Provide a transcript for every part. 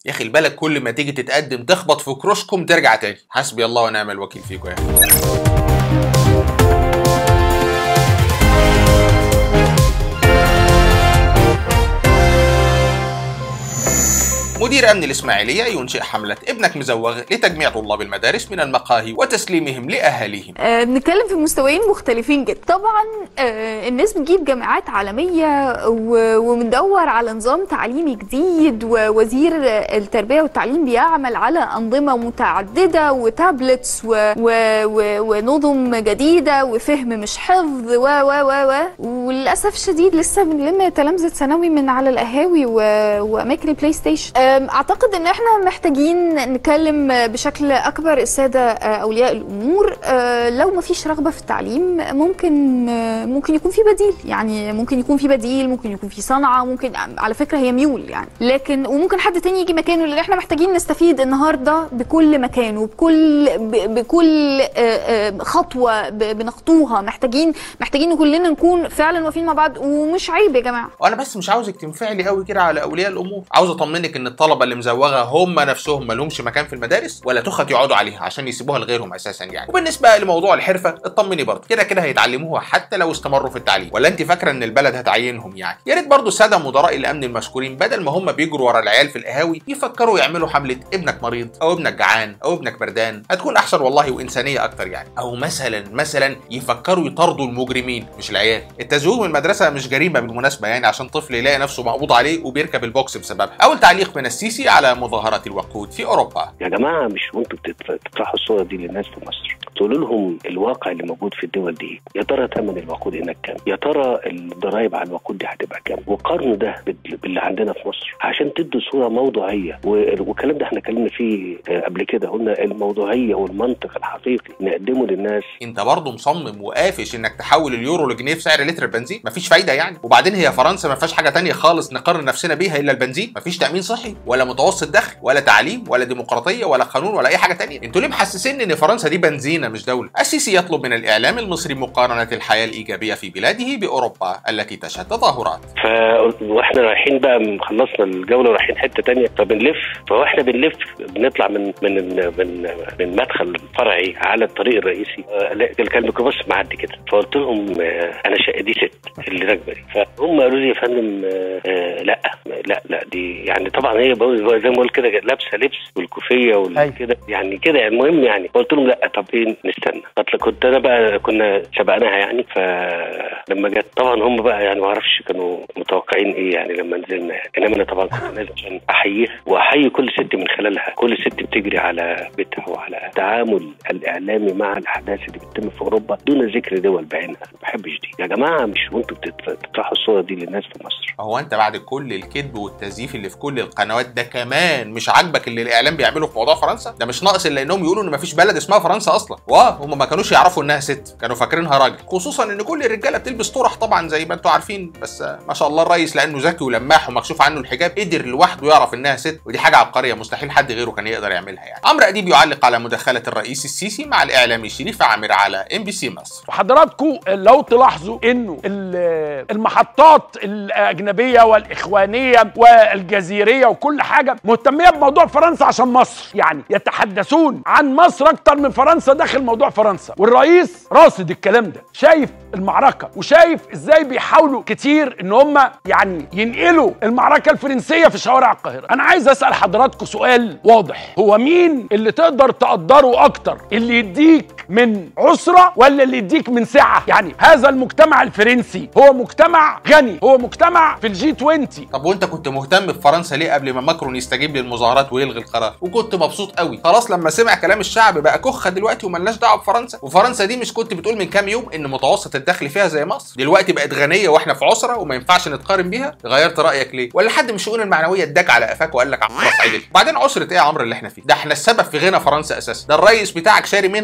يا اخي البلد كل ما تيجي تتقدم تخبط في كروشكم ترجع تاني حسبي الله ونعم الوكيل فيكم يا اخي مدير امن الاسماعيليه ينشئ حمله ابنك مزوغ لتجميع طلاب المدارس من المقاهي وتسليمهم لاهاليهم آه، بنتكلم في مستويين مختلفين جدا طبعا آه، الناس بتجيب جامعات عالمية و- وبندور على نظام تعليمي جديد ووزير التربية والتعليم بيعمل على أنظمة متعددة وتابلتس و... و... و... ونظم جديدة وفهم مش حفظ و و و و وللأسف الشديد لسه بنلم تلامذة ثانوي من على القهاوي و... وأماكن البلاي ستيشن أم، أعتقد إن إحنا محتاجين نتكلم بشكل أكبر السادة آه، أولياء الأمور آه، لو ما فيش رغبة في التعليم ممكن آه، ممكن يكون في بديل يعني ممكن يكون في بديل ممكن يكون في صنعة ممكن على فكرة هي ميول يعني لكن وممكن حد تاني يجي مكانه لأن إحنا محتاجين نستفيد النهاردة بكل مكان وبكل ب- بكل آه، آه، خطوة ب- بنخطوها محتاجين محتاجين كلنا نكون فعلا واقفين مع بعض ومش عيب يا جماعة وانا بس مش عاوزك تنفعلي قوي كده على اولياء الامور عاوز اطمنك ان الطلبه اللي مزوغه هم نفسهم ما لهمش مكان في المدارس ولا تخت يقعدوا عليها عشان يسيبوها لغيرهم اساسا يعني وبالنسبه لموضوع الحرفه اطمني برضه كده كده هيتعلموها حتى لو استمروا في التعليم ولا انت فاكره ان البلد هتعينهم يعني يا ريت برضه الساده مدراء الامن المشكورين بدل ما هم بيجروا ورا العيال في القهاوي يفكروا يعملوا حمله ابنك مريض او ابنك جعان او ابنك بردان هتكون احسن والله وانسانيه اكتر يعني او مثلا مثلا يفكروا يطاردوا المجرمين مش العيال التزوير من المدرسه مش جريمه بالمناسبه يعني عشان طفل يلاقي نفسه مقبوض عليه وبيركب البوكس بسببها اول تعليق من السيسي على مظاهرات الوقود في اوروبا يا جماعه مش وانتوا بتت- بتطرحوا الصور دي للناس في مصر تقولوا لهم الواقع اللي موجود في الدول دي يا ترى ثمن الوقود هناك كام؟ يا ترى الضرايب على الوقود دي هتبقى كام؟ وقارنوا ده بال- باللي عندنا في مصر عشان تدوا صوره موضوعيه و- والكلام ده احنا اتكلمنا فيه آه، قبل كده قلنا الموضوعيه والمنطق الحقيقي نقدمه للناس انت برضه مصمم وقافش انك تحول اليورو لجنيه في سعر لتر البنزين مفيش فايده يعني وبعدين هي فرنسا ما فيهاش حاجه تانية خالص نقارن نفسنا بيها الا البنزين مفيش تامين صحي ولا متوسط دخل ولا تعليم ولا ديمقراطيه ولا قانون ولا اي حاجه تانية انتوا ليه محسسين ان فرنسا دي بنزينه مش دوله السيسي يطلب من الاعلام المصري مقارنه الحياه الايجابيه في بلاده باوروبا التي تشهد تظاهرات ف واحنا رايحين بقى خلصنا الجوله ورايحين حته تانية فبنلف فواحنا بنلف بنطلع من من من من مدخل فرعي على الطريق الرئيسي آه، لا، كان الميكروباص معدي كده فقلت لهم آه، انا شقه دي ست اللي راكبه دي فهم قالوا لي يا فندم آه، آه، لا لا لا دي يعني طبعا هي بقول- زي ما بقول كده لابسه لبس والكوفيه والكده يعني كده يعني المهم يعني قلت لهم لا طب ايه نستنى قلت كنت انا بقى كنا سبقناها يعني فلما جت طبعا هم بقى يعني ما اعرفش كانوا متوقعين ايه يعني لما نزلنا يعني انما انا طبعا كنت نازل عشان احييها واحيي كل ست من خلالها كل ست بتجري على بيتها وعلى التعامل الاعلامي مع الاحداث اللي بتتم في اوروبا دون ذكر دول بعينها ما بحبش دي يا جماعه مش وانتوا بتت- بتطرحوا الصور دي للناس في مصر هو انت بعد كل الكذب والتزييف اللي في كل القنوات ده كمان مش عاجبك اللي الاعلام بيعمله في موضوع فرنسا ده مش ناقص الا انهم يقولوا ان مفيش بلد اسمها فرنسا اصلا واه هم ما كانوش يعرفوا انها ست كانوا فاكرينها راجل خصوصا ان كل الرجاله بتلبس طرح طبعا زي ما انتم عارفين بس آه، ما شاء الله الرئيس لانه ذكي ولماح ومكشوف عنه الحجاب قدر لوحده يعرف انها ست ودي حاجه عبقريه مستحيل حد غيره كان يقدر يعملها يعني عمرو اديب يعلق على مداخله الرئيس السيسي مع الاعلامي شريف عامر على ام بي سي مصر وحضراتكم لو تلاحظوا انه ال- المحطات الاجنبيه والاخوانيه والجزيريه وكل حاجه مهتميه بموضوع فرنسا عشان مصر يعني يتحدثون عن مصر اكتر من فرنسا داخل موضوع فرنسا والرئيس راصد الكلام ده شايف المعركه وشايف ازاي بيحاولوا كتير ان هم يعني ينقلوا المعركه الفرنسيه في شوارع القاهره انا عايز اسال حضراتكم سؤال واضح هو مين اللي تقدر تقدره اكتر اللي يديك من عسره ولا اللي يديك من سعه يعني هذا المجتمع الفرنسي هو مجتمع غني هو مجتمع في الجي 20 طب وانت كنت مهتم بفرنسا ليه قبل ما ماكرون يستجيب للمظاهرات ويلغي القرار وكنت مبسوط قوي خلاص لما سمع كلام الشعب بقى كخه دلوقتي وملناش دعوه بفرنسا وفرنسا دي مش كنت بتقول من كام يوم ان متوسط الدخل فيها زي مصر دلوقتي بقت غنيه واحنا في عسره وما ينفعش نتقارن بيها غيرت رايك ليه ولا حد من الشؤون المعنويه اداك على قفاك وقال لك خلاص عدل بعدين عسره ايه يا عمرو اللي احنا فيه ده احنا السبب في غنى فرنسا اساسا ده الرئيس بتاعك شاري منها طيارات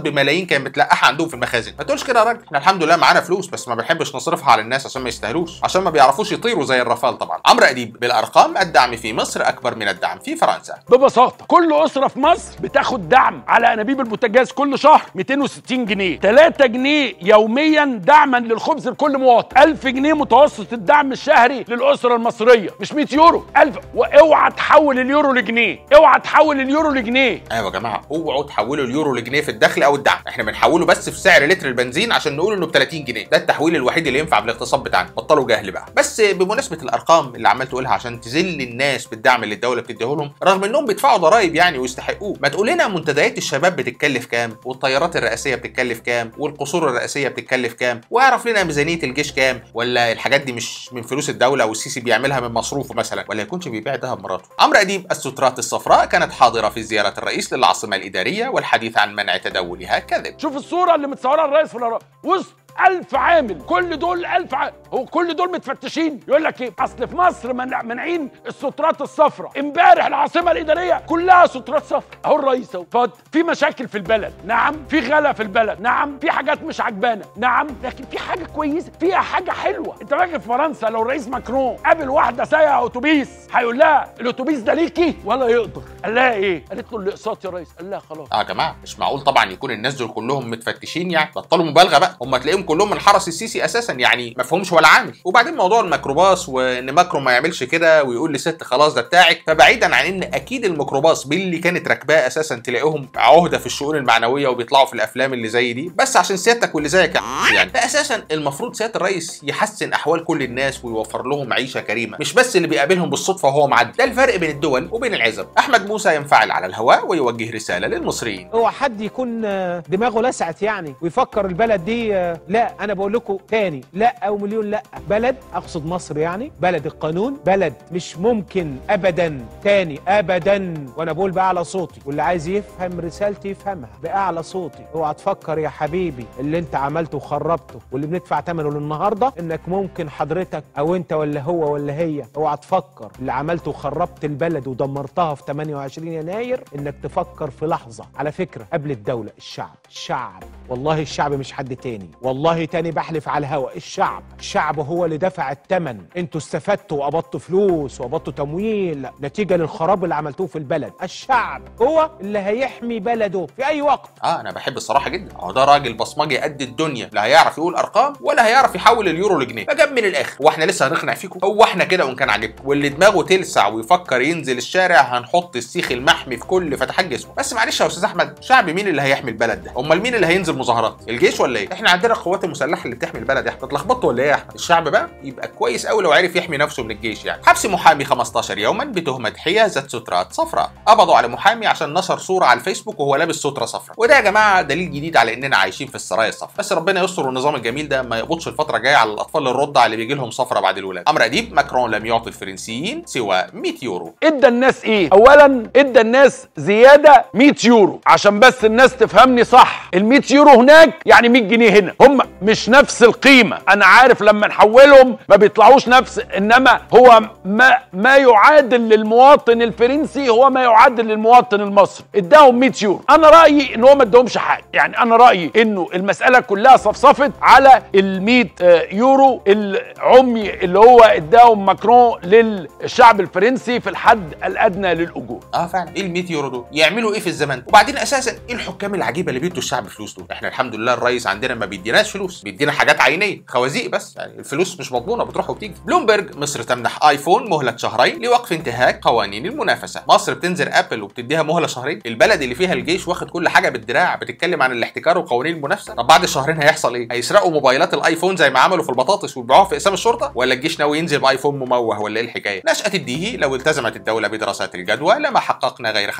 بملايين كانت متلقحه عندهم في المخازن ما تقولش كده يا راجل احنا الحمد لله معانا فلوس بس ما بنحبش نصرفها على الناس عشان ما يستاهلوش عشان ما بيعرفوش يطيروا زي الرافال طبعا عمرو اديب بالارقام الدعم في مصر اكبر من الدعم في فرنسا ببساطة كل أسرة في مصر بتاخد دعم على أنابيب البوتاجاز كل شهر 260 جنيه 3 جنيه يوميا دعما للخبز لكل مواطن 1000 جنيه متوسط الدعم الشهري للأسرة المصرية مش 100 يورو 1000 واوعى تحول اليورو لجنيه اوعى تحول اليورو لجنيه ايوه يا جماعه اوعوا تحولوا اليورو لجنيه في الدخل او الدعم احنا بنحوله بس في سعر لتر البنزين عشان نقول انه ب 30 جنيه ده التحويل الوحيد اللي ينفع بالاقتصاد بتاعنا بطلوا جهل بقى بس بمناسبه الارقام اللي عمال تقولها عشان تذل الناس بالدعم اللي الدوله بتديه لهم رغم انهم بيدفعوا ضرائب يعني ويستحقوه ما تقول لنا منتديات الشباب بتتكلف كام والطيارات الرئاسيه بتتكلف كام والقصور الرئاسيه بتتكلف كام واعرف لنا ميزانيه الجيش كام ولا الحاجات دي مش من فلوس الدوله والسيسي بيعملها من مصروفه مثلا ولا يكونش بيبيع دهب مراته عمرو اديب السترات الصفراء كانت حاضره في زياره الرئيس للعاصمه الاداريه والحديث عن منع تداولها كذب شوف الصورة اللي متصورها الرئيس في الأراء وسط ألف عامل كل دول ألف عامل هو كل دول متفتشين يقول لك ايه اصل في مصر منع منعين السترات الصفراء امبارح العاصمه الاداريه كلها سترات صفراء اهو الرئيس اهو ففي مشاكل في البلد نعم في غلا في البلد نعم في حاجات مش عجبانه نعم لكن في حاجه كويسه فيها حاجه حلوه انت فاكر في فرنسا لو الرئيس ماكرون قابل واحده سايقه اتوبيس هيقول لها الاتوبيس ده ليكي ولا يقدر قال لها ايه قالت له الاقساط يا ريس قال لها خلاص اه يا جماعه مش معقول طبعا يكون الناس دول كلهم متفتشين يعني بطلوا مبالغه بقى هم تلاقيهم كلهم من حرس السيسي اساسا يعني ما فيهمش ولا عامل وبعدين موضوع الميكروباص وان ماكرون ما يعملش كده ويقول لست خلاص ده بتاعك فبعيدا عن ان اكيد الميكروباص باللي كانت راكباه اساسا تلاقيهم عهده في الشؤون المعنويه وبيطلعوا في الافلام اللي زي دي بس عشان سيادتك واللي زيك يعني ده اساسا المفروض سياده الرئيس يحسن احوال كل الناس ويوفر لهم عيشه كريمه مش بس اللي بيقابلهم بالصدفه وهو معدي ده الفرق بين الدول وبين العزب احمد موسى ينفعل على الهواء ويوجه رساله للمصريين هو حد يكون آه، دماغه لسعت يعني ويفكر البلد دي آه، لا انا بقول لكم تاني لا او مليون لا بلد اقصد مصر يعني بلد القانون بلد مش ممكن ابدا تاني ابدا وانا بقول باعلى صوتي واللي عايز يفهم رسالتي يفهمها باعلى صوتي اوعى تفكر يا حبيبي اللي انت عملته وخربته واللي بندفع ثمنه للنهارده انك ممكن حضرتك او انت ولا هو ولا هي اوعى تفكر اللي عملته وخربت البلد ودمرتها في 28 يناير انك تفكر في لحظه على فكره قبل الدوله الشعب الشعب والله الشعب مش حد تاني والله تاني بحلف على الهوا الشعب الشعب هو اللي دفع الثمن انتوا استفدتوا وقبضتوا فلوس وقبضتوا تمويل نتيجه للخراب اللي عملتوه في البلد الشعب هو اللي هيحمي بلده في اي وقت اه انا بحب الصراحه جدا اهو ده راجل بصمجي قد الدنيا لا هيعرف يقول ارقام ولا هيعرف يحول اليورو لجنيه فجاب من الاخر هو احنا لسه هنقنع فيكم هو احنا كده وان كان عاجبكم واللي دماغه تلسع ويفكر ينزل الشارع هنحط السيخ المحمي في كل فتحات جسمه بس معلش يا استاذ احمد شعب مين اللي هيحمي البلد ده امال مين اللي هينزل مظاهرات الجيش ولا ايه احنا عندنا القوات المسلحه اللي بتحمي البلد يا احمد اتلخبطتوا ولا ايه يا احمد الشعب بقى يبقى كويس قوي لو عرف يحمي نفسه من الجيش يعني حبس محامي 15 يوما بتهمه حيازه سترات صفراء قبضوا على محامي عشان نشر صوره على الفيسبوك وهو لابس ستره صفراء وده يا جماعه دليل جديد على اننا عايشين في السرايا الصفراء بس ربنا يستر والنظام الجميل ده ما يقبضش الفتره الجايه على الاطفال الرضع اللي بيجي لهم صفرة بعد الولاده امر اديب ماكرون لم يعطي الفرنسيين سوى 100 يورو ادى الناس ايه اولا ادى الناس زياده 100 يورو عشان بس الناس تفهمني صح ال 100 يورو هناك يعني 100 جنيه هنا هم مش نفس القيمه انا عارف لما نحولهم ما بيطلعوش نفس انما هو ما ما يعادل للمواطن الفرنسي هو ما يعادل للمواطن المصري اداهم 100 يورو انا رايي ان هو ما اداهمش حاجه يعني انا رايي انه المساله كلها صفصفت على ال 100 آه، يورو العمي اللي هو اداهم ماكرون للشعب الفرنسي في الحد الادنى للاجور اه فعلا ايه ال 100 يورو دول يعملوا ايه في الزمن ده؟ وبعدين اساسا ايه الحكام العجيبه اللي بيدوا الشعب فلوس دول احنا الحمد لله الرئيس عندنا ما بيديناش فلوس بيدينا حاجات عينيه خوازيق بس يعني الفلوس مش مضمونه بتروح وبتيجي بلومبرج مصر تمنح ايفون مهله شهرين لوقف انتهاك قوانين المنافسه مصر بتنذر ابل وبتديها مهله شهرين البلد اللي فيها الجيش واخد كل حاجه بالدراع بتتكلم عن الاحتكار وقوانين المنافسه طب بعد شهرين هيحصل ايه هيسرقوا موبايلات الايفون زي ما عملوا في البطاطس ويبيعوها في اقسام الشرطه ولا الجيش ناوي ينزل بايفون مموه ولا ايه الحكايه نشاه الديهي لو التزمت الدوله بدراسات الجدوى لما حققنا غير 25%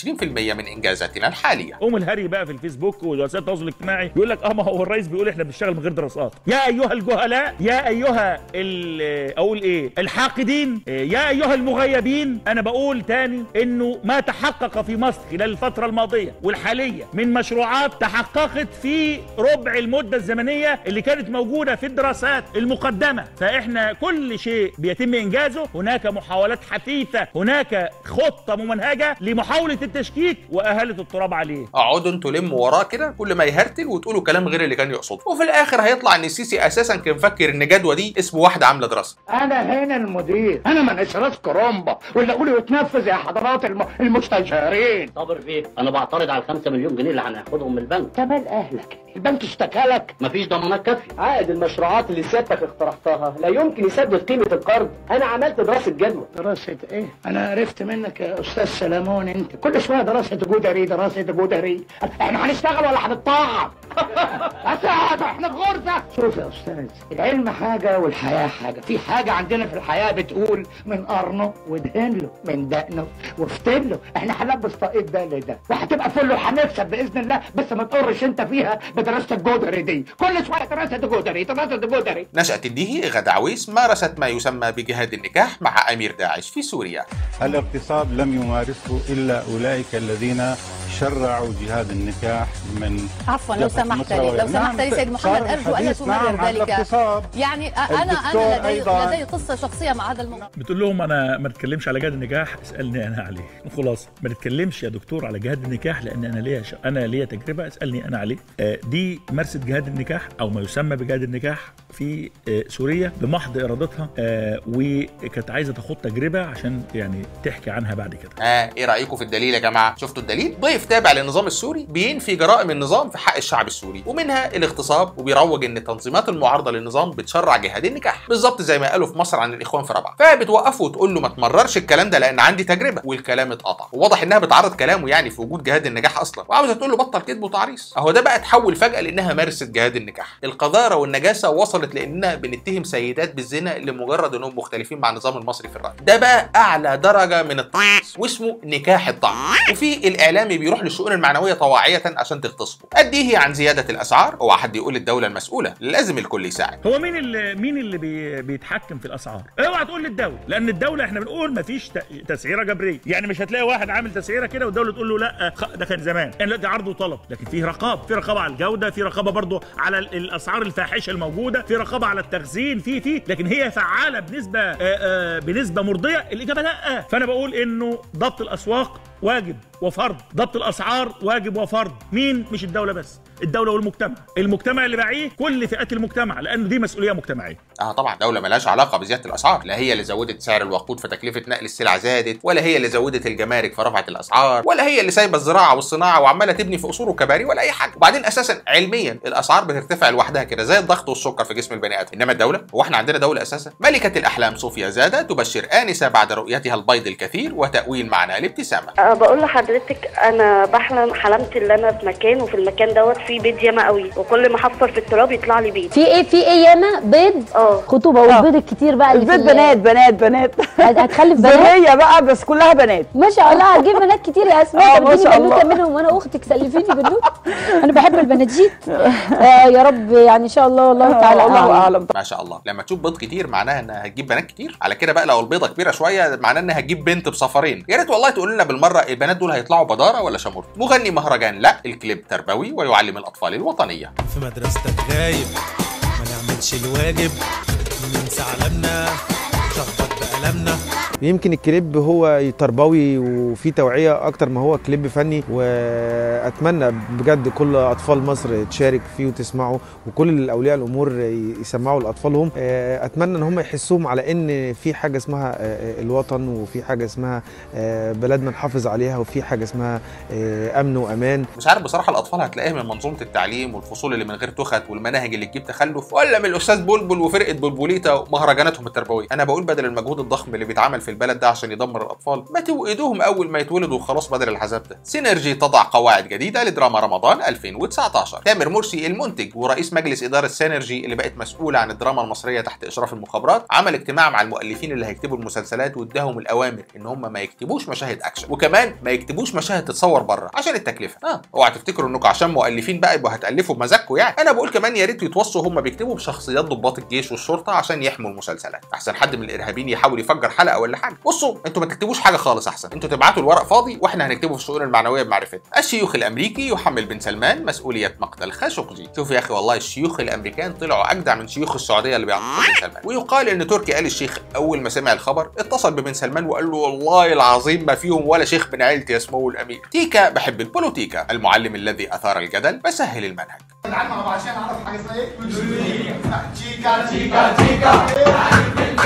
من انجازاتنا الحاليه قوم الهري بقى في الفيسبوك ووسائل التواصل الاجتماعي يقول لك اه ما هو الرئيس بيقول احنا بنشتغل من غير دراسات يا ايها الجهلاء يا ايها ال- اقول ايه الحاقدين يا ايها المغيبين انا بقول تاني انه ما تحقق في مصر خلال الفتره الماضيه والحاليه من مشروعات تحققت في ربع المده الزمنيه اللي كانت موجوده في الدراسات المقدمه فاحنا كل شيء بيتم انجازه هناك محاولات حثيثه هناك خطه وممنهجه لمحاوله التشكيك واهاله التراب عليه اقعدوا انتوا لموا وراه كده كل ما يهرتل وتقولوا كلام غير اللي كان يقصده وفي الاخر هيطلع ان السيسي اساسا كان فاكر ان جدوى دي اسم واحده عامله دراسه انا هنا المدير انا ما راس كرومبا واللي اقوله يتنفذ يا حضرات الم... المستشارين صابر فيه انا بعترض على الخمسة مليون جنيه اللي هناخدهم من البنك تمال اهلك البنك اشتكى لك مفيش ضمانات كافيه عائد المشروعات اللي سيادتك اقترحتها لا يمكن يسدد قيمة القرض أنا عملت دراسة جدوى دراسة ايه؟ انا عرفت منك يا استاذ سلامون انت كل شوية دراسة جدري دراسة جدري احنا هنشتغل ولا هنطعم؟ اسعد احنا في غرزة شوف يا استاذ العلم حاجة والحياة حاجة في حاجة عندنا في الحياة بتقول من قرنه ودهن له من دقنه وفتن له احنا هنلبس طاقية ده لده وهتبقى فل وهنكسب باذن الله بس ما تقرش انت فيها بدراسة الجدري دي كل شوية دراسة جدري دراسة جدري نشأة الديهي غدا عويس مارست ما يسمى بجهاد النكاح مع أمير داعش في سوريا الاغتصاب لم يمارسه إلا أولئك الذين شرعوا جهاد النكاح من عفوا لو جبهة سمحت لي مصر لو سمحت لي نعم، سيد صار محمد ارجو الا الحديث تمرر نعم عن ذلك الاغتصاب. يعني انا الدكتور انا لدي أيضاً. لدي قصه شخصيه مع هذا الموضوع بتقول لهم انا ما اتكلمش على جهاد النكاح اسالني انا عليه خلاص ما تتكلمش يا دكتور على جهاد النكاح لان انا ليا ش... انا ليا تجربه اسالني انا عليه آه دي مارست جهاد النكاح او ما يسمى بجهاد النكاح في آه سوريا بمحض ارادتها آه وكانت عايزه تاخد تجربه عشان يعني تحكي عنها بعد كده آه ايه رايكم في الدليل يا جماعه شفتوا الدليل ضيف تابع للنظام السوري بينفي جرائم النظام في حق الشعب السوري ومنها الاغتصاب وبيروج ان التنظيمات المعارضه للنظام بتشرع جهاد النكاح بالظبط زي ما قالوا في مصر عن الاخوان في رابعه فبتوقفه وتقول له ما تمررش الكلام ده لان عندي تجربه والكلام اتقطع وواضح انها بتعرض كلامه يعني في وجود جهاد النكاح اصلا وعاوزه تقول له بطل كذب وتعريص اهو ده بقى اتحول فجاه لانها مارست جهاد النكاح القذاره والنجاسه وصلت لاننا بنتهم سيدات بالزنا لمجرد انهم مختلفين مع النظام المصري في الراي ده بقى اعلى درجه من الطعس واسمه نكاح الطعن وفي الاعلامي بيروح للشؤون المعنويه طواعيه عشان تغتصبه اديه عن زياده الاسعار هو حد يقول الدوله المسؤوله لازم الكل يساعد هو مين اللي مين اللي بي بيتحكم في الاسعار؟ اوعى تقول للدوله لان الدوله احنا بنقول مفيش ت- تسعيره جبريه، يعني مش هتلاقي واحد عامل تسعيره كده والدوله تقول له لا خ- ده كان زمان، يعني دلوقتي عرض وطلب، لكن في رقابه، في رقابه على الجوده، في رقابه برضه على ال- الاسعار الفاحشه الموجوده، في رقابه على التخزين، في في لكن هي فعاله بنسبه آه، آه، بنسبه مرضيه؟ الاجابه لا، فانا بقول انه ضبط الاسواق واجب وفرض ضبط الاسعار واجب وفرض مين مش الدوله بس الدوله والمجتمع المجتمع اللي باعيه كل فئات المجتمع لانه دي مسؤوليه مجتمعيه اه طبعا دوله ملهاش علاقه بزياده الاسعار لا هي اللي زودت سعر الوقود فتكلفه نقل السلع زادت ولا هي اللي زودت الجمارك فرفعت الاسعار ولا هي اللي سايبه الزراعه والصناعه وعماله تبني في قصور وكباري ولا اي حاجه وبعدين اساسا علميا الاسعار بترتفع لوحدها كده زي الضغط والسكر في جسم البني ادم انما الدوله هو احنا عندنا دوله اساسا ملكه الاحلام صوفيا زاده تبشر انسه بعد رؤيتها البيض الكثير وتاويل معنى الابتسامه أه بقول لحضرتك انا بحلم حلمت ان انا في مكان وفي المكان دوت فيه بيض ياما قوي وكل ما احفر في التراب يطلع لي بيض في ايه في ايه ياما بيض اه خطوبه والبيض الكتير بقى اللي في البيت ال- بنات بنات بنات هت- هتخلف بنات ذريه بقى بس كلها بنات ما شاء الله هتجيب بنات كتير يا آه، اسماء ما طب شاء اديني بنوته الله. منهم وانا اختك سلفيني بنوته انا بحب البناجيت آه يا رب يعني ان شاء الله والله تعالى الله اعلم ما شاء الله لما تشوف بيض كتير معناها انها هتجيب بنات كتير على كده بقى لو البيضه كبيره شويه معناه انها هتجيب بنت بصفرين يا ريت والله تقول لنا بالمره البنات دول هيطلعوا بداره ولا شمورت مغني مهرجان لا الكليب تربوي ويعلم الاطفال الوطنيه في مدرستك غايب ما نعملش الواجب ننسى علمنا شخبط بقلمنا يمكن الكليب هو تربوي وفي توعية أكتر ما هو كليب فني وأتمنى بجد كل أطفال مصر تشارك فيه وتسمعه وكل أولياء الأمور يسمعوا لأطفالهم أتمنى إن هم يحسوهم على إن في حاجة اسمها الوطن وفي حاجة اسمها بلدنا نحافظ عليها وفي حاجة اسمها أمن وأمان مش عارف بصراحه الاطفال هتلاقيها من منظومه التعليم والفصول اللي من غير تخت والمناهج اللي تجيب تخلف ولا من الاستاذ بلبل وفرقه بلبوليتا ومهرجاناتهم التربويه انا بقول بدل المجهود الضخم اللي بيتعمل في البلد ده عشان يدمر الاطفال ما توقدوهم اول ما يتولدوا وخلاص بدل العذاب ده سينرجي تضع قواعد جديده لدراما رمضان 2019 تامر مرسي المنتج ورئيس مجلس اداره سينرجي اللي بقت مسؤوله عن الدراما المصريه تحت اشراف المخابرات عمل اجتماع مع المؤلفين اللي هيكتبوا المسلسلات واداهم الاوامر ان هم ما يكتبوش مشاهد اكشن وكمان ما يكتبوش مشاهد تتصور بره عشان التكلفه اه اوعى تفتكروا انكم عشان مؤلفين بقى يبقوا هتالفوا بمزاجكم يعني انا بقول كمان يا ريت يتوصوا هم بيكتبوا بشخصيات ضباط الجيش والشرطه عشان يحموا المسلسلات احسن حد من الارهابيين يحاول يفجر حلقه ولا حاجه بصوا انتوا ما تكتبوش حاجه خالص احسن انتوا تبعتوا الورق فاضي واحنا هنكتبه في الشؤون المعنويه بمعرفتنا الشيوخ الامريكي يحمل بن سلمان مسؤوليه مقتل خاشقجي شوف يا اخي والله الشيوخ الامريكان طلعوا اجدع من شيوخ السعوديه اللي بيعتقدوا بن سلمان ويقال ان تركي آل الشيخ اول ما سمع الخبر اتصل ببن سلمان وقال له والله العظيم ما فيهم ولا شيخ من عيلتي اسمه الامير تيكا بحب البوليتيكا المعلم الذي اثار الجدل بسهل المنهج تعال مع بعض عشان اعرف حاجه اسمها ايه؟ تشيكا تشيكا تشيكا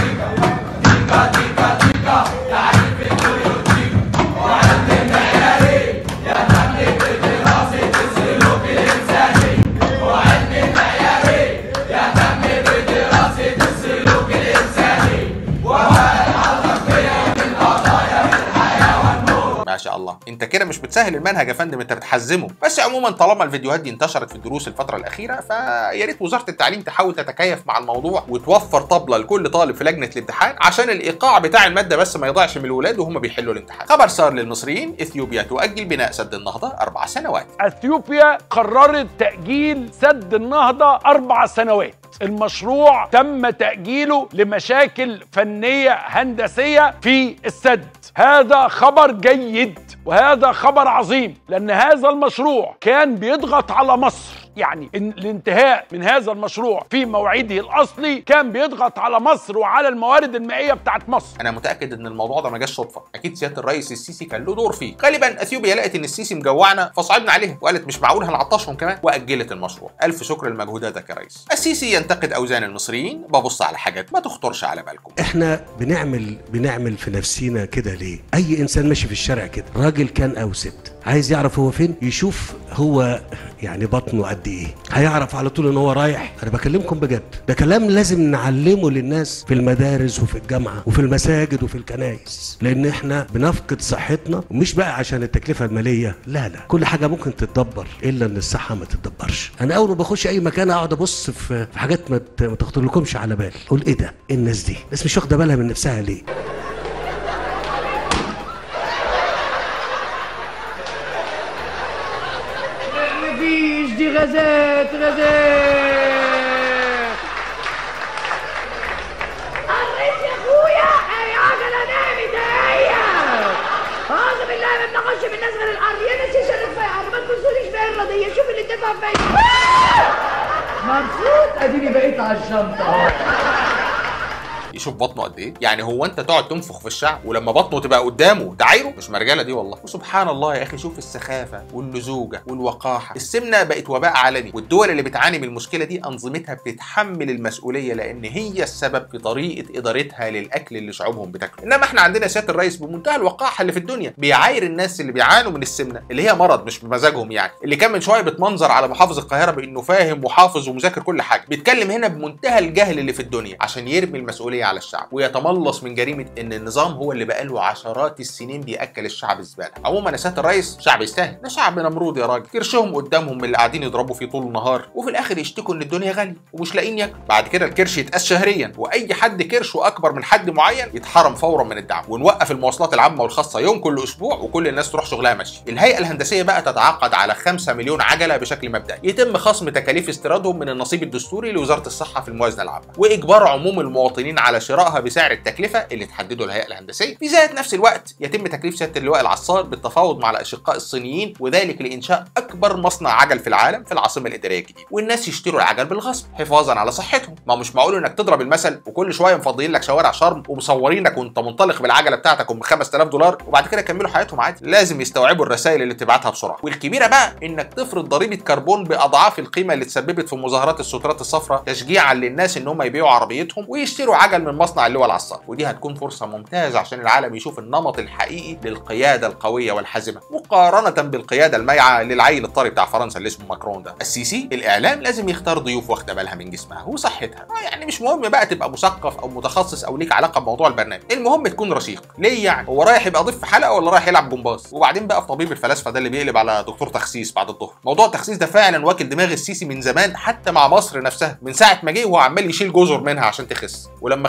ما شاء الله انت كده مش بتسهل المنهج يا فندم انت بتحزمه بس عموما طالما الفيديوهات دي انتشرت في الدروس الفتره الاخيره فيا ريت وزاره التعليم تحاول تتكيف مع الموضوع وتوفر طبله لكل طالب في لجنه الامتحان عشان الايقاع بتاع الماده بس ما يضيعش من الولاد وهم بيحلوا الامتحان خبر صار للمصريين اثيوبيا تؤجل بناء سد النهضه اربع سنوات اثيوبيا قررت تأجيل سد النهضة أربع سنوات المشروع تم تأجيله لمشاكل فنية هندسية في السد هذا خبر جيد وهذا خبر عظيم لأن هذا المشروع كان بيضغط على مصر يعني إن الانتهاء من هذا المشروع في موعده الأصلي كان بيضغط على مصر وعلى الموارد المائية بتاعت مصر انا متاكد ان الموضوع ده ما جاش صدفه اكيد سياده الرئيس السيسي كان له دور فيه غالبا اثيوبيا لقت ان السيسي مجوعنا فصعبنا عليها وقالت مش معقول هنعطشهم كمان واجلت المشروع الف شكر لمجهوداتك يا ريس السيسي ينتقد اوزان المصريين ببص على حاجات ما تخطرش على بالكم احنا بنعمل بنعمل في نفسينا كده ليه اي انسان ماشي في الشارع كده راجل كان او ست عايز يعرف هو فين يشوف هو يعني بطنه قد ايه هيعرف على طول ان هو رايح انا بكلمكم بجد ده كلام لازم نعلمه للناس في المدارس وفي الجامعه وفي المساجد وفي الكنائس لان احنا بنفقد صحتنا ومش بقى عشان التكلفه الماليه لا لا كل حاجه ممكن تتدبر الا ان الصحه ما تتدبرش انا اول ما بخش اي مكان اقعد ابص في في حاجات ما ت- ما تخطرلكمش على بال اقول ايه ده إيه الناس دي الناس مش واخده بالها من نفسها ليه مفيش دي غازات غازات قريت يا اخويا اي عجله نامت هي اعوذ بالله ما بناخدش من الناس غير الارض يا ناس يشرف في الارض ما تبصوليش بيا الرضيه شوف اللي تفهم فيا مبسوط اديني بقيت على الشنطه اهو يشوف بطنه قد ايه يعني هو انت تقعد تنفخ في الشعب ولما بطنه تبقى قدامه تعايره مش مرجله دي والله وسبحان الله يا اخي شوف السخافه واللزوجه والوقاحه السمنه بقت وباء عالمي والدول اللي بتعاني من المشكله دي انظمتها بتتحمل المسؤوليه لان هي السبب في طريقه ادارتها للاكل اللي شعوبهم بتاكله انما احنا عندنا سياده الرئيس بمنتهى الوقاحه اللي في الدنيا بيعاير الناس اللي بيعانوا من السمنه اللي هي مرض مش بمزاجهم يعني اللي كان من شويه بتمنظر على محافظ القاهره بانه فاهم وحافظ ومذاكر كل حاجه بيتكلم هنا بمنتهى الجهل اللي في الدنيا عشان يرمي المسؤوليه على الشعب ويتملص من جريمه ان النظام هو اللي بقاله عشرات السنين بياكل الشعب زباله عموما يا سياده الرئيس شعب يستاهل ده شعب نمرود يا راجل كرشهم قدامهم من اللي قاعدين يضربوا فيه طول النهار وفي الاخر يشتكوا ان الدنيا غاليه ومش لاقيين ياكلوا بعد كده الكرش يتقاس شهريا واي حد كرشه اكبر من حد معين يتحرم فورا من الدعم ونوقف المواصلات العامه والخاصه يوم كل اسبوع وكل الناس تروح شغلها مشي الهيئه الهندسيه بقى تتعاقد على 5 مليون عجله بشكل مبدئي يتم خصم تكاليف استيرادهم من النصيب الدستوري لوزاره الصحه في الموازنه العامه واجبار عموم المواطنين على شرائها بسعر التكلفه اللي تحدده الهيئه الهندسيه في ذات نفس الوقت يتم تكليف سياده اللواء العصار بالتفاوض مع الاشقاء الصينيين وذلك لانشاء اكبر مصنع عجل في العالم في العاصمه الاداريه الجديده والناس يشتروا العجل بالغصب حفاظا على صحتهم ما مش معقول انك تضرب المثل وكل شويه مفضيين لك شوارع شرم ومصورينك وانت منطلق بالعجله بتاعتك ب 5000 دولار وبعد كده يكملوا حياتهم عادي لازم يستوعبوا الرسائل اللي بتبعتها بسرعه والكبيره بقى انك تفرض ضريبه كربون باضعاف القيمه اللي تسببت في مظاهرات السترات الصفراء تشجيعا للناس ان هم يبيعوا عربيتهم ويشتروا عجل من مصنع اللواء العصار ودي هتكون فرصه ممتازه عشان العالم يشوف النمط الحقيقي للقياده القويه والحازمه مقارنه بالقياده المايعه للعيل الطري بتاع فرنسا اللي اسمه ماكرون ده السيسي الاعلام لازم يختار ضيوف واخده بالها من جسمها وصحتها آه يعني مش مهم بقى تبقى مثقف او متخصص او ليك علاقه بموضوع البرنامج المهم تكون رشيق ليه يعني هو رايح يبقى ضيف في حلقه ولا رايح يلعب جمباز وبعدين بقى في طبيب الفلاسفه ده اللي بيقلب على دكتور تخسيس بعد الظهر موضوع التخسيس ده فعلا واكل دماغ السيسي من زمان حتى مع مصر نفسها من ساعه ما جه وهو عمال يشيل جزر منها عشان تخس ولما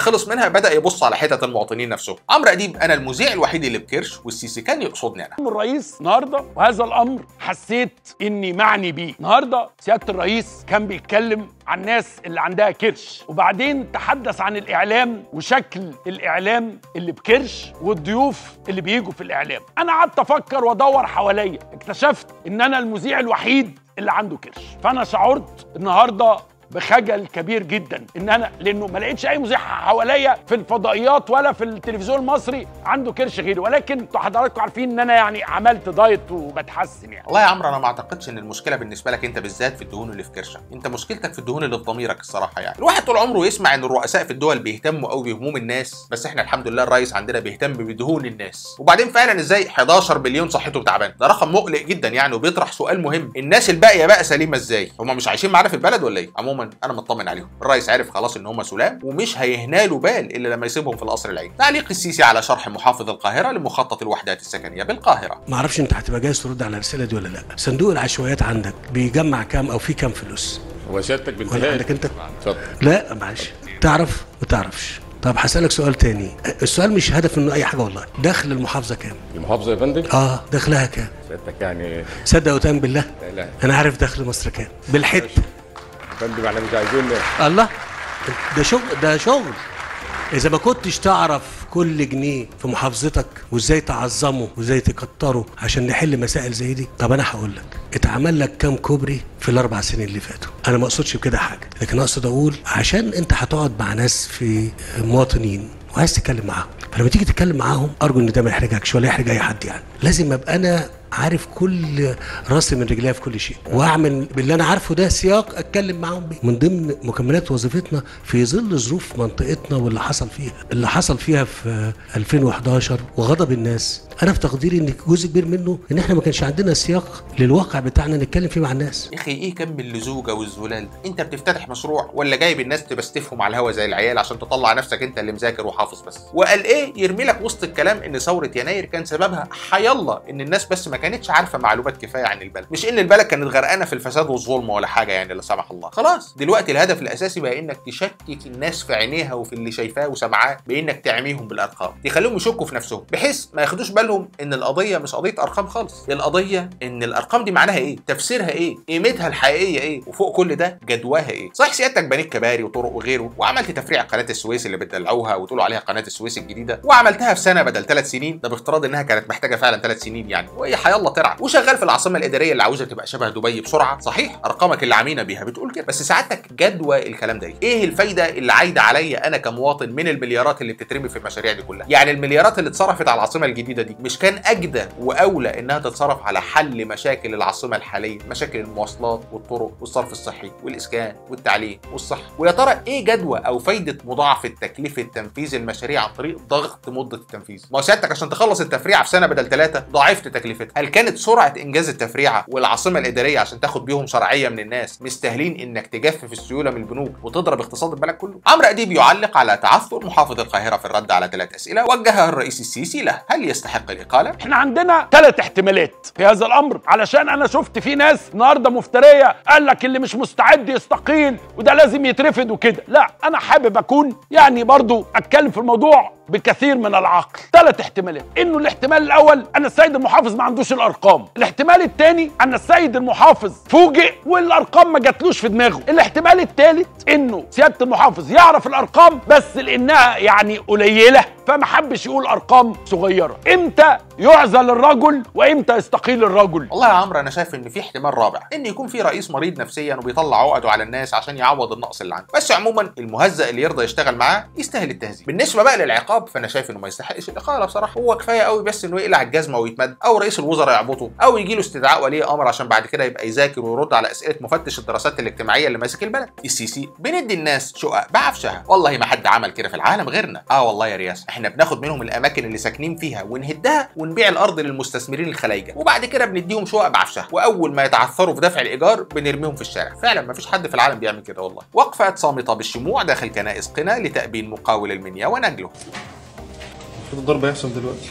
خلص منها بدا يبص على حتت المواطنين نفسهم عمرو اديب انا المذيع الوحيد اللي بكرش والسيسي كان يقصدني انا الرئيس النهارده وهذا الامر حسيت اني معني بيه النهارده سياده الرئيس كان بيتكلم عن الناس اللي عندها كرش وبعدين تحدث عن الاعلام وشكل الاعلام اللي بكرش والضيوف اللي بيجوا في الاعلام انا قعدت افكر وادور حواليا اكتشفت ان انا المذيع الوحيد اللي عنده كرش فانا شعرت النهارده بخجل كبير جدا ان انا لانه ما لقيتش اي مذيع حواليا في الفضائيات ولا في التلفزيون المصري عنده كرش غيري ولكن انتوا حضراتكم عارفين ان انا يعني عملت دايت وبتحسن يعني والله يا عمرو انا ما اعتقدش ان المشكله بالنسبه لك انت بالذات في الدهون اللي في كرشك انت مشكلتك في الدهون اللي في ضميرك الصراحه يعني الواحد طول عمره يسمع ان الرؤساء في الدول بيهتموا قوي بهموم الناس بس احنا الحمد لله الرئيس عندنا بيهتم بدهون الناس وبعدين فعلا ازاي 11 مليون صحته تعبان ده رقم مقلق جدا يعني وبيطرح سؤال مهم الناس الباقيه بقى سليمه ازاي هم مش عايشين معانا في البلد ولا ايه عموما انا مطمن عليهم الرئيس عارف خلاص ان هم سلام ومش هيهنالوا بال الا لما يسيبهم في القصر العيني تعليق السيسي على شرح محافظ القاهره لمخطط الوحدات السكنيه بالقاهره ما اعرفش انت هتبقى جاهز ترد على الرساله دي ولا لا صندوق العشوائيات عندك بيجمع كام او فيه كام فلوس هو سيادتك ولا بانتهاء عندك انت اتفضل لا معلش تعرف ما تعرفش طب هسألك سؤال تاني السؤال مش هدف منه أي حاجة والله دخل المحافظة كام؟ المحافظه يا فندم اه دخلها كام؟ سيادتك يعني صدق وتأمن بالله لا لا أنا عارف دخل مصر كام بالحب يا فندم احنا مش عايزين الله ده شغل ده شغل إذا ما كنتش تعرف كل جنيه في محافظتك وازاي تعظمه وازاي تكتره عشان نحل مسائل زي دي طب انا هقول لك اتعمل لك كام كوبري في الاربع سنين اللي فاتوا انا ما اقصدش بكده حاجه لكن اقصد اقول عشان انت هتقعد مع ناس في مواطنين وعايز تتكلم معاهم فلما تيجي تتكلم معاهم ارجو ان ده ما يحرجكش ولا يحرج اي حد يعني لازم ابقى انا عارف كل راسي من رجليا في كل شيء واعمل باللي انا عارفه ده سياق اتكلم معاهم بيه من ضمن مكملات وظيفتنا في ظل ظروف منطقتنا واللي حصل فيها اللي حصل فيها في 2011 وغضب الناس انا في تقديري ان جزء كبير منه ان احنا ما كانش عندنا سياق للواقع بتاعنا نتكلم فيه مع الناس يا اخي ايه كم اللزوجه والزلال انت بتفتتح مشروع ولا جايب الناس تبستفهم على الهوا زي العيال عشان تطلع نفسك انت اللي مذاكر وحافظ بس وقال ايه يرمي لك وسط الكلام ان ثوره يناير كان سببها حيالله ان الناس بس ما كانتش عارفه معلومات كفايه عن البلد مش ان البلد كانت غرقانه في الفساد والظلم ولا حاجه يعني لا سمح الله خلاص دلوقتي الهدف الاساسي بقى انك تشكك الناس في عينيها وفي اللي شايفاه وسمعاه بانك تعميهم بالارقام تخليهم يشكوا في نفسهم بحيث ما ياخدوش بالهم ان القضيه مش قضيه ارقام خالص هي القضيه ان الارقام دي معناها ايه تفسيرها ايه قيمتها الحقيقيه ايه وفوق كل ده جدواها ايه صحيح سيادتك بنيت كباري وطرق وغيره وعملت تفريع قناه السويس اللي بتدلعوها وتقولوا عليها قناه السويس الجديده وعملتها في سنه بدل ثلاث سنين ده بافتراض انها كانت محتاجه فعلا ثلاث سنين يعني وهي حيالله ترعى وشغال في العاصمه الاداريه اللي عاوزه تبقى شبه دبي بسرعه صحيح ارقامك اللي عمينا بيها بتقول كده بس سعادتك جدوى الكلام ده ايه ايه الفايده اللي عايده عليا انا كمواطن من المليارات اللي بتترمي في المشاريع دي كلها يعني المليارات اللي اتصرفت على العاصمه الجديده دي مش كان اجدى واولى انها تتصرف على حل مشاكل العاصمه الحاليه مشاكل المواصلات والطرق والصرف الصحي والاسكان والتعليم والصحه ويا ترى ايه جدوى او فايده مضاعفه تكلفه تنفيذ المشاريع عن طريق ضغط مده التنفيذ ما هو سيادتك عشان تخلص التفريعه في سنه بدل ثلاثه ضاعفت تكلفتها هل كانت سرعه انجاز التفريعه والعاصمه الاداريه عشان تاخد بيهم شرعيه من الناس مستاهلين انك تجفف السيوله من البنوك وتضرب اقتصاد البلد كله عمرو اديب يعلق على تعثر محافظ القاهره في الرد على ثلاث اسئله وجهها الرئيس السيسي له هل يستحق الاقاله احنا عندنا ثلاث احتمالات في هذا الامر علشان انا شفت في ناس النهارده مفتريه قال لك اللي مش مستعد يستقيل وده لازم يترفد وكده لا انا حابب اكون يعني برضو اتكلم في الموضوع بكثير من العقل ثلاث احتمالات انه الاحتمال الاول ان السيد المحافظ ما عندوش الارقام الاحتمال الثاني ان السيد المحافظ فوجئ والارقام ما جاتلوش في دماغه الاحتمال الثالث انه سياده المحافظ يعرف الارقام بس لانها يعني قليله فما حبش يقول ارقام صغيره امتى يعزل الرجل وامتى يستقيل الرجل والله يا عمرو انا شايف ان في احتمال رابع ان يكون في رئيس مريض نفسيا وبيطلع عقده على الناس عشان يعوض النقص اللي عنده بس عموما المهزأ اللي يرضى يشتغل معاه يستاهل التهزيء بالنسبه بقى للعقاب فانا شايف انه ما يستحقش الاقاله بصراحه هو كفايه قوي بس انه يقلع الجزمه ويتمد او رئيس الوزراء يعبطه او يجي له استدعاء ولي امر عشان بعد كده يبقى يذاكر ويرد على اسئله مفتش الدراسات الاجتماعيه اللي ماسك البلد السيسي بندي الناس شقق بعفشها والله ما حد عمل كده في العالم غيرنا اه والله يا رياس احنا بناخد منهم الاماكن اللي ساكنين فيها ونهدها ونبيع الارض للمستثمرين الخلايجه وبعد كده بنديهم شقق بعفشها واول ما يتعثروا في دفع الايجار بنرميهم في الشارع فعلا ما فيش حد في العالم بيعمل كده والله وقفات صامته بالشموع داخل كنائس قنا لتأبين مقاول المنيا ونجله المفروض الضرب هيحصل دلوقتي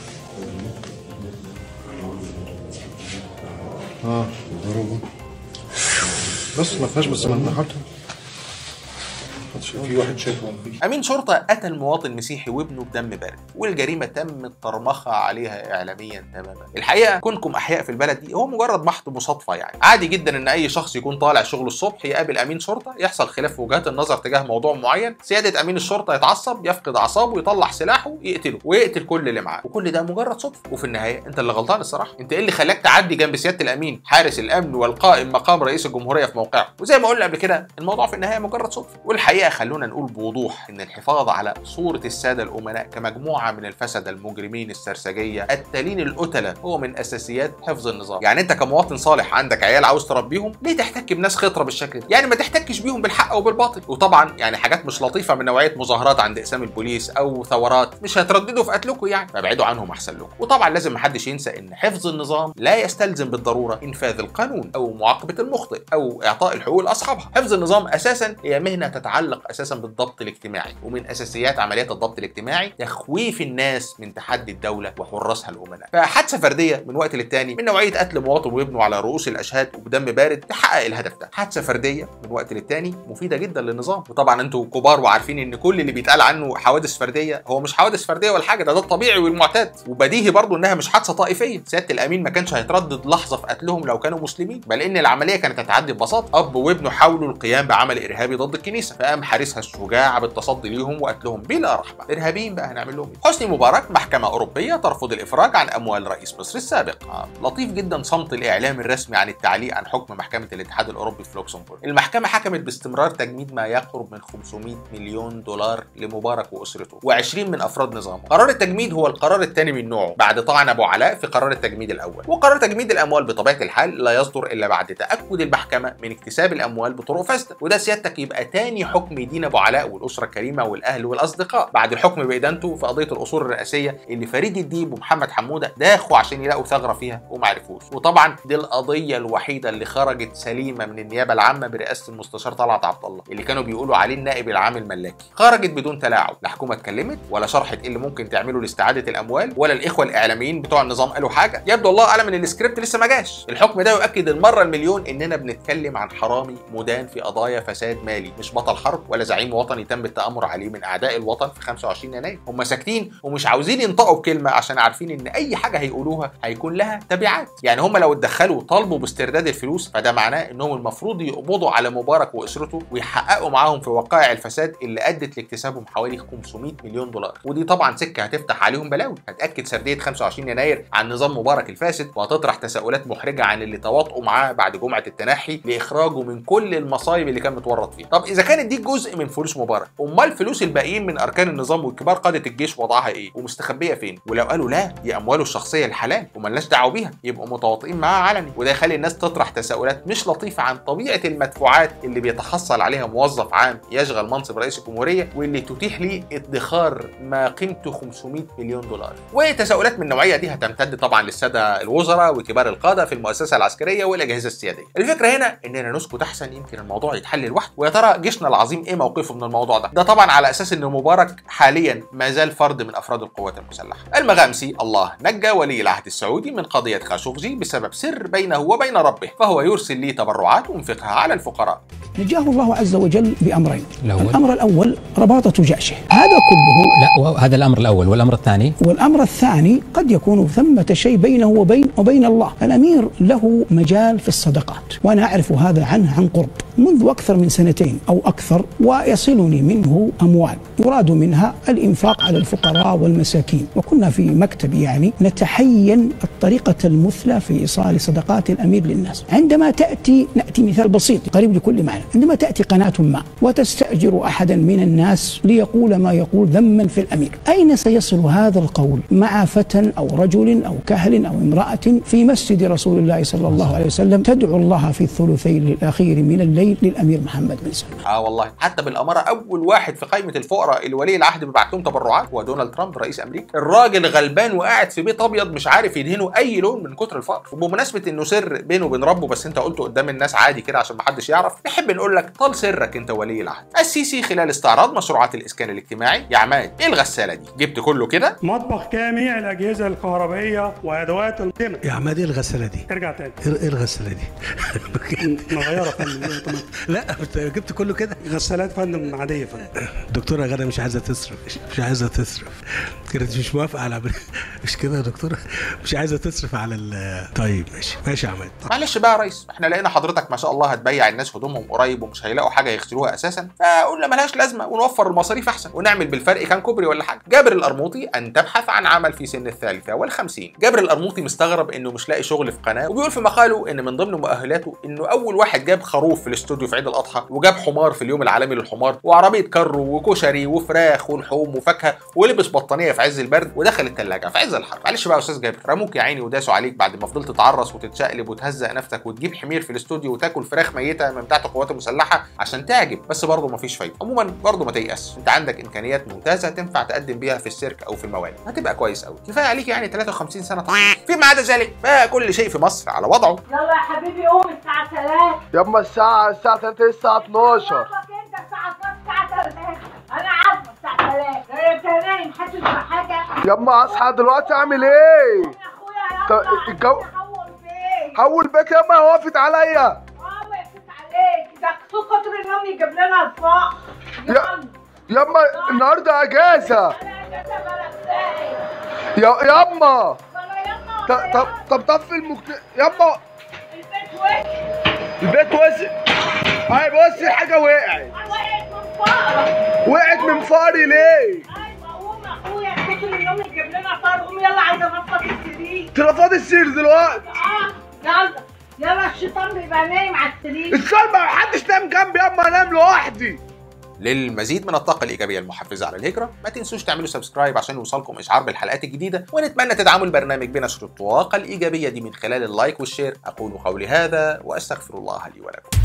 اه ضربه بس ما فيهاش بس ما نحطها في واحد شافهم امين شرطه قتل مواطن مسيحي وابنه بدم بارد والجريمه تم الترمخه عليها اعلاميا تماما الحقيقه كونكم احياء في البلد دي هو مجرد محض مصادفه يعني عادي جدا ان اي شخص يكون طالع شغله الصبح يقابل امين شرطه يحصل خلاف في وجهات النظر تجاه موضوع معين سياده امين الشرطه يتعصب يفقد اعصابه يطلع سلاحه يقتله ويقتل كل اللي معاه وكل ده مجرد صدفه وفي النهايه انت اللي غلطان الصراحه انت ايه اللي خلاك تعدي جنب سياده الامين حارس الامن والقائم مقام رئيس الجمهوريه في موقعه وزي ما قلنا قبل كده الموضوع في النهايه مجرد صدفه والحقيقه خلونا نقول بوضوح ان الحفاظ على صوره الساده الامناء كمجموعه من الفسده المجرمين السرسجيه التالين القتله هو من اساسيات حفظ النظام يعني انت كمواطن صالح عندك عيال عاوز تربيهم ليه تحتك بناس خطره بالشكل ده يعني ما تحتكش بيهم بالحق او بالباطل وطبعا يعني حاجات مش لطيفه من نوعيه مظاهرات عند اقسام البوليس او ثورات مش هترددوا في قتلكم يعني فابعدوا عنهم احسن لكم وطبعا لازم محدش ينسى ان حفظ النظام لا يستلزم بالضروره انفاذ القانون او معاقبه المخطئ او اعطاء الحقوق لاصحابها حفظ النظام اساسا هي مهنه تتعلق اساسا بالضبط الاجتماعي ومن اساسيات عمليات الضبط الاجتماعي تخويف الناس من تحدي الدوله وحراسها الامناء فحادثه فرديه من وقت للتاني من نوعيه قتل مواطن وابنه على رؤوس الاشهاد وبدم بارد تحقق الهدف ده حادثه فرديه من وقت للتاني مفيده جدا للنظام وطبعا انتوا كبار وعارفين ان كل اللي بيتقال عنه حوادث فرديه هو مش حوادث فرديه ولا حاجه ده ده الطبيعي والمعتاد وبديهي برضه انها مش حادثه طائفيه سياده الامين ما كانش هيتردد لحظه في قتلهم لو كانوا مسلمين بل ان العمليه كانت هتعدي ببساطه اب وابنه حاولوا القيام بعمل ارهابي ضد الكنيسه فقام حارسها الشجاع بالتصدي ليهم وقتلهم بلا رحمه ارهابيين بقى هنعمل لهم ايه حسني مبارك محكمه اوروبيه ترفض الافراج عن اموال رئيس مصر السابق آه. لطيف جدا صمت الاعلام الرسمي عن التعليق عن حكم محكمه الاتحاد الاوروبي في لوكسمبورغ المحكمه حكمت باستمرار تجميد ما يقرب من 500 مليون دولار لمبارك واسرته و20 من افراد نظامه قرار التجميد هو القرار الثاني من نوعه بعد طعن ابو علاء في قرار التجميد الاول وقرار تجميد الاموال بطبيعه الحال لا يصدر الا بعد تاكد المحكمه من اكتساب الاموال بطرق فاسده وده سيادتك يبقى تاني حكم يدين ابو علاء والاسره الكريمه والاهل والاصدقاء بعد الحكم بادانته في قضيه الاصول الرئاسيه اللي فريد الديب ومحمد حموده داخوا عشان يلاقوا ثغره فيها وما عرفوش وطبعا دي القضيه الوحيده اللي خرجت سليمه من النيابه العامه برئاسه المستشار طلعت عبد الله اللي كانوا بيقولوا عليه النائب العام الملاكي خرجت بدون تلاعب لا حكومه اتكلمت ولا شرحت ايه اللي ممكن تعمله لاستعاده الاموال ولا الاخوه الاعلاميين بتوع النظام قالوا حاجه يبدو الله اعلم ان السكريبت لسه ما جاش الحكم ده يؤكد المره المليون اننا بنتكلم عن حرامي مدان في قضايا فساد مالي مش بطل حرب ولا زعيم وطني تم التامر عليه من اعداء الوطن في 25 يناير هم ساكتين ومش عاوزين ينطقوا بكلمه عشان عارفين ان اي حاجه هيقولوها هيكون لها تبعات يعني هم لو اتدخلوا وطالبوا باسترداد الفلوس فده معناه انهم المفروض يقبضوا على مبارك واسرته ويحققوا معاهم في وقائع الفساد اللي ادت لاكتسابهم حوالي 500 مليون دولار ودي طبعا سكه هتفتح عليهم بلاوي هتاكد سرديه 25 يناير عن نظام مبارك الفاسد وهتطرح تساؤلات محرجه عن اللي تواطؤوا معاه بعد جمعه التنحي لاخراجه من كل المصايب اللي كان متورط فيها طب اذا كانت دي جزء من فلوس مبارك امال فلوس الباقيين من اركان النظام وكبار قاده الجيش وضعها ايه ومستخبيه فين ولو قالوا لا دي امواله الشخصيه الحلال وملناش دعوه بيها يبقوا متواطئين معاه علني وده يخلي الناس تطرح تساؤلات مش لطيفه عن طبيعه المدفوعات اللي بيتحصل عليها موظف عام يشغل منصب رئيس الجمهوريه واللي تتيح ليه ادخار ما قيمته 500 مليون دولار وتساؤلات من النوعيه دي هتمتد طبعا للساده الوزراء وكبار القاده في المؤسسه العسكريه والاجهزه السياديه الفكره هنا اننا نسكت احسن يمكن الموضوع يتحل لوحده ويا ترى جيشنا العظيم ايه موقفه من الموضوع ده ده طبعا على اساس ان مبارك حاليا ما زال فرد من افراد القوات المسلحه المغامسي الله نجى ولي العهد السعودي من قضيه خاشقجي بسبب سر بينه وبين ربه فهو يرسل لي تبرعات وينفقها على الفقراء نجاه الله عز وجل بأمرين الأول. الأمر الأول رباطة جأشه هذا كله لا هذا الامر الاول والامر الثاني والأمر الثاني قد يكون ثمة شيء بينه وبين وبين الله الأمير له مجال في الصدقات وأنا أعرف هذا عنه عن قرب منذ أكثر من سنتين أو أكثر ويصلني منه أموال يراد منها الإنفاق على الفقراء والمساكين وكنا في مكتب يعني نتحين الطريقة المثلى في إيصال صدقات الأمير للناس عندما تأتي نأتي مثال بسيط قريب لكل معنى عندما تأتي قناة ما وتستأجر أحدا من الناس ليقول ما يقول ذما في الأمير أين سيصل هذا القول مع فتى أو رجل أو كهل أو امرأة في مسجد رسول الله صلى الله عليه وسلم تدعو الله في الثلثين الأخير من الليل للأمير محمد بن سلمان اه والله حتى بالاماره اول واحد في قائمه الفقراء اللي ولي العهد بيبعت لهم تبرعات هو دونالد ترامب رئيس امريكا الراجل غلبان وقاعد في بيت ابيض مش عارف يدهنه اي لون من كتر الفقر وبمناسبه انه سر بينه وبين ربه بس انت قلته قدام الناس عادي كده عشان محدش يعرف نحب بنقول لك طال سرك انت ولي العهد السيسي خلال استعراض مشروعات الاسكان الاجتماعي يا عماد ايه الغساله دي جبت كله كده مطبخ كامل الاجهزه الكهربائيه وادوات القمع يا عماد ايه الغساله دي؟ ارجع تاني ايه إيه الغساله دي؟ مغيره يا فندم لا أنت جبت كله كده غسالات فندم عاديه يا فندم دكتوره غدا مش عايزه تصرف مش عايزه تصرف كانت مش موافقه على مش كده يا دكتوره مش عايزه تصرف على ال طيب ماشي ماشي يا عماد معلش بقى يا ريس احنا لقينا حضرتك ما شاء الله هتبيع الناس هدومهم قريب ومش هيلاقوا حاجه يغسلوها اساسا فقلنا ملهاش لازمه ونوفر المصاريف احسن ونعمل بالفرق كام كوبري ولا حاجه جابر القرموطي ان تبحث عن عمل في سن الثالثه والخمسين جابر القرموطي مستغرب انه مش لاقي شغل في قناه وبيقول في مقاله ان من ضمن مؤهلاته انه اول واحد جاب خروف في الاستوديو في عيد الاضحى وجاب حمار في اليوم العالمي للحمار وعربيه كرو وكشري وفراخ ولحوم وفاكهه ولبس بطانيه في عز البرد ودخل الثلاجه في عز الحر معلش بقى يا استاذ جابر رموك يا عيني وداسوا عليك بعد ما فضلت تعرس وتتشقلب وتهزق نفسك وتجيب حمير في الاستوديو وتاكل فراخ ميته من بتاعه القوات المسلحه عشان تعجب بس برضه مفيش فايده عموما برضه ما تيأس انت عندك امكانيات ممتازه تنفع تقدم بيها في السيرك او في الموالد هتبقى كويس قوي كفايه عليك يعني 53 سنه طبعا فيما عدا ذلك بقى كل شيء في مصر على وضعه يلا يا حبيبي قوم الساعة 3 يما الساعة الساعة 3 الساعة 12 انت الساعة 12 الساعة 3 انا عارفة الساعة 3 انت نايم حاسس بحاجة يما اصحى دلوقتي اعمل ايه؟ طب الجو حول بيت يما وقفت عليا عليك ده سوق قطر النوم يجيب لنا اطباق يا يما النهارده اجازة يا يما طب طب طب طفي المكت... يما البيت وسع هاي بصي الحاجة وقعت وقعت من فاري ليه؟ اخويا قطر النوم يجيب لنا طار قوم يلا عايزة انفض السرير ترفض السير دلوقتي اه يلا يلا الشيطان بيبقى نايم على السرير السؤال ما حدش نام جنبي يما انام لوحدي للمزيد من الطاقة الإيجابية المحفزة على الهجرة ما تنسوش تعملوا سبسكرايب عشان يوصلكم إشعار بالحلقات الجديدة ونتمنى تدعموا البرنامج بنشر الطاقة الإيجابية دي من خلال اللايك والشير أقول قولي هذا وأستغفر الله لي ولكم